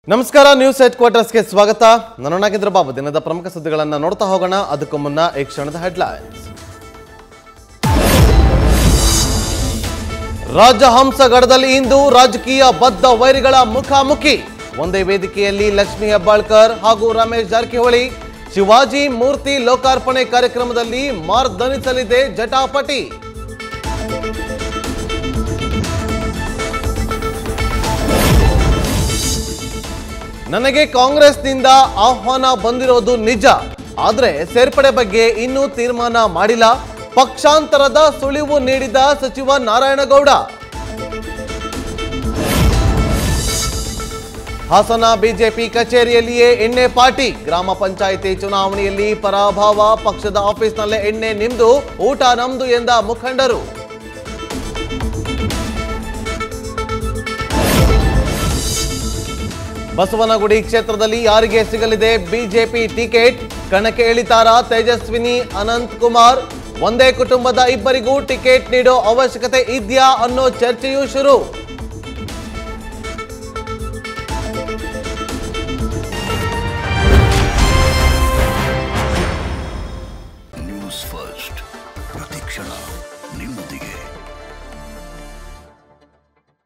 ನಮಸ್ಕಾರ news head ಕ್ವಾರ್ಟರ್ಸ್ಗೆ ಸ್ವಾಗತ ನಾನು ನಾಗೇಂದ್ರ ಬಾಬು ದಿನದ ಪ್ರಮುಖ ಸುದ್ದಿಗಳನ್ನ ನೋಡ್ತಾ ಹೋಗೋಣ ಅದಕ್ಕೂ ಮುನ್ನ ಈ ಕ್ಷಣದ ಹೆಡ್ಲೈನ್ಸ್ ರಾಜಹಂಸಗಡದಲ್ಲಿ ಇಂದು ರಾಜಕೀಯ ಬದ್ಧ ವೈರಿಗಳ ಮುಖಾಮುಖಿ ಒಂದೇ ವೇದಿಕೆಯಲ್ಲಿ ಲಕ್ಷ್ಮೀ ಹೆಬ್ಬಾಳ್ಕರ್ ಹಾಗೂ ರಮೇಶ್ ಜಾರಕಿಹೊಳಿ ಶಿವಾಜಿ ಮೂರ್ತಿ ಲೋಕಾರ್ಪಣೆ ಕಾರ್ಯಕ್ರಮದಲ್ಲಿ ಮಾರ್ದನಿಸಲಿದೆ ಜಟಾಪಟಿ ನನಗೆ ಕಾಂಗ್ರೆಸ್ನಿಂದ ಆಹ್ವಾನ ಬಂದಿರೋದು ನಿಜ ಆದ್ರೆ ಸೇರ್ಪಡೆ ಬಗ್ಗೆ ಇನ್ನೂ ತೀರ್ಮಾನ ಮಾಡಿಲ್ಲ ಪಕ್ಷಾಂತರದ ಸುಳಿವು ನೀಡಿದ ಸಚಿವ ನಾರಾಯಣಗೌಡ ಹಾಸನ ಬಿಜೆಪಿ ಕಚೇರಿಯಲ್ಲಿಯೇ ಎಣ್ಣೆ ಪಾರ್ಟಿ ಗ್ರಾಮ ಪಂಚಾಯಿತಿ ಚುನಾವಣೆಯಲ್ಲಿ ಪರಾಭವ ಪಕ್ಷದ ಆಫೀಸ್ನಲ್ಲೇ ಎಣ್ಣೆ ನಿಮ್ದು ಊಟ ನಮ್ದು ಎಂದ ಮುಖಂಡರು ಬಸವನಗುಡಿ ಕ್ಷೇತ್ರದಲ್ಲಿ ಯಾರಿಗೆ ಸಿಗಲಿದೆ ಬಿಜೆಪಿ ಟಿಕೆಟ್ ಕಣಕ್ಕೆ ಇಳಿತಾರ ತೇಜಸ್ವಿನಿ ಅನಂತ್ ಕುಮಾರ್ ಒಂದೇ ಕುಟುಂಬದ ಇಬ್ಬರಿಗೂ ಟಿಕೆಟ್ ನೀಡೋ ಅವಶ್ಯಕತೆ ಇದೆಯಾ ಅನ್ನೋ ಚರ್ಚೆಯೂ ಶುರು